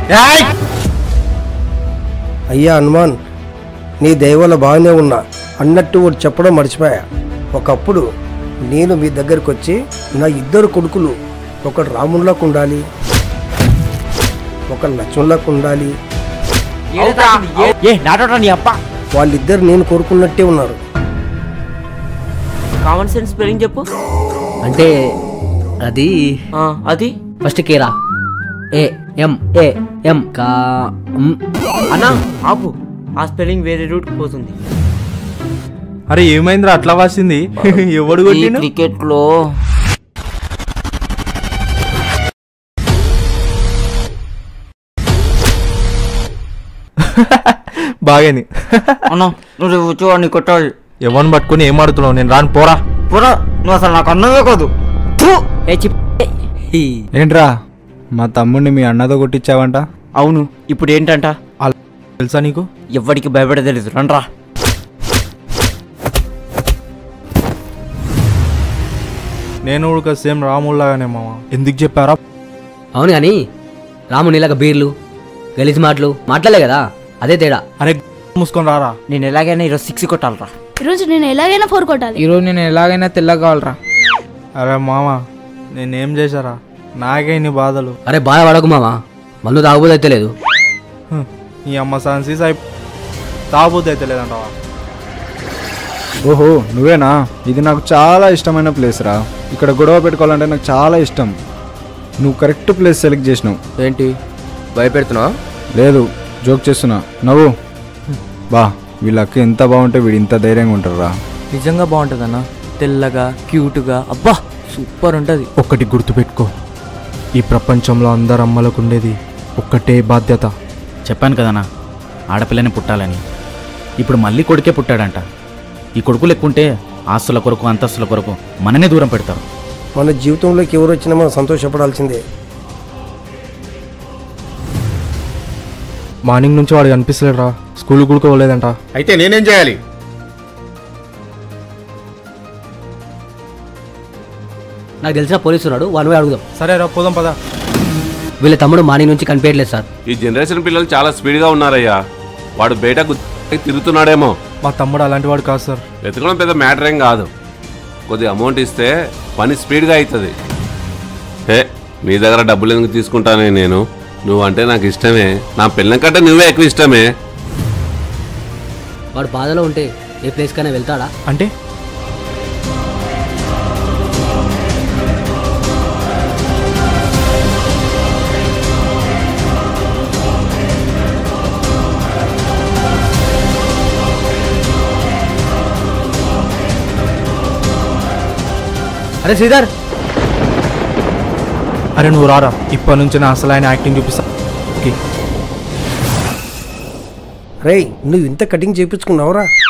అయ్యా హనుమాన్ నీ దయవల్ల బాగానే ఉన్నా అన్నట్టు ఒకటి చెప్పడం మర్చిపోయా ఒకప్పుడు నేను మీ దగ్గరికి వచ్చి నా ఇద్దరు కొడుకులు ఒకడు రాముల్లాకు ఉండాలి ఒకడు లక్ష్మణులకు ఉండాలి ఏ నాటోట నీ అప్ప వాళ్ళిద్దరు నేను కోరుకున్నట్టే ఉన్నారు కామన్ సెన్స్ స్పెల్లింగ్ చెప్పు అంటే అది ఆ, అది ఫస్ట్ కేరా ఏ ఎం ఏ ఎం కా మ్. అన్నా ఆపు ఆ స్పెల్లింగ్ వేరే రూట్ పోతుంది అరే ఏమైందిరా అట్లా వాసింది ఎవడు కొట్టిండు క్రికెట్ లో బాగాని అన్నా నువ్వు కూర్చోవాడిని కొట్టాలి ఎవరిని పట్టుకొని ఏం ఆడుతున్నావు నేను రాను పోరా పురా నువ్వు అసలు నాకు అన్నమే కాదు ఫు! ఏ చిప్ హీ. ఏంట్రా మా తమ్ముడిని మీ అన్నతో కొట్టించావంట అవును ఇప్పుడు ఏంటంట తెలుసా నీకు ఎవ్వడికి భయపడలేదు రండ్రా నేను కూడా సేమ్ రాముల్లాగానే మామ ఎందుకు చెప్పారా అవును కానీ రాముని ఇలాగ బీర్లు గలీజ్ మాటలు మాట్లాడలే కదా అదే తేడా అరే మూసుకొని రారా నేను ఎలాగైనా ఈరోజు సిక్స్ కొట్టాలరా ఈరోజు నేను ఎలాగైనా ఫోర్ కొట్టాలి ఈరోజు నేను ఎలాగైనా తెల్లగా కావాలరా అరే మామ నేనేం చేశారా నాకే ఇన్ని బాధలు అరే బాధ పడకు మామ మందు తాగబోదు అయితే లేదు హ్మ్. ఈ అమ్మ సాన్సీస్ అయి తాగబోద్దు అయితే లేదంటావా ఓహో నువ్వేనా ఇది నాకు చాలా ఇష్టమైన ప్లేస్ రా ఇక్కడ గొడవ పెట్టుకోవాలంటే నాకు చాలా ఇష్టం నువ్వు కరెక్ట్ ప్లేస్ సెలెక్ట్ చేసినావు ఏంటి భయపెడుతున్నావు లేదు జోక్ చేస్తున్నా నవ్వు బా వీళ్ళ అక్క ఎంత బాగుంటే వీడు ఇంత ధైర్యంగా ఉంటారా నిజంగా బాగుంటుందన్నా తెల్లగా క్యూట్గా అబ్బా సూపర్ ఉంటుంది ఒక్కటి గుర్తుపెట్టుకో ఈ ప్రపంచంలో అందరు అమ్మలకు ఉండేది ఒక్కటే బాధ్యత చెప్పాను కదనా ఆడపిల్లని పుట్టాలని ఇప్పుడు మళ్ళీ కొడుకే పుట్టాడంట ఈ కొడుకులు ఎక్కుంటే ఆస్తుల కొరకు అంతస్తుల కొరకు మననే దూరం పెడతారు మన జీవితంలోకి ఎవరు వచ్చినా మనం సంతోషపడాల్సిందే మార్నింగ్ నుంచి వాడు కనిపిస్తలేడురా స్కూల్ కూడా పోలేదంట అయితే నేనేం చేయాలి నాకు తెలిసిన పోలీసు ఉన్నాడు వాని పోయి అడుగుదాం సరే రా పోదాం పదా వీళ్ళ తమ్ముడు మార్నింగ్ నుంచి కనిపించట్లేదు సార్ ఈ జనరేషన్ పిల్లలు చాలా స్పీడ్గా ఉన్నారయ్యా వాడు బయట గు- తిరుగుతున్నాడేమో మా తమ్ముడు అలాంటి వాడు కాదు సార్ వెతకడం పెద్ద మ్యాటర్ ఏం కాదు కొద్దిగా అమౌంట్ ఇస్తే పని స్పీడ్గా అవుతుంది హే మీ దగ్గర డబ్బులు ఎందుకు తీసుకుంటానే నేను నువ్వంటే నాకు ఇష్టమే నా పిల్లం కంటే నువ్వే ఎక్కువ ఇష్టమే వాడు బాధలో ఉంటే ఏ ప్లేస్ కైనా వెళ్తాడా అంటే అరే శ్రీధర్ అరే నువ్వు రారా ఇప్పటి నుంచి నా అసలు ఆయన యాక్టింగ్ చూపిస్తా ఓకే రేయ్ నువ్వు ఇంత కటింగ్ చేయించుకున్నావురా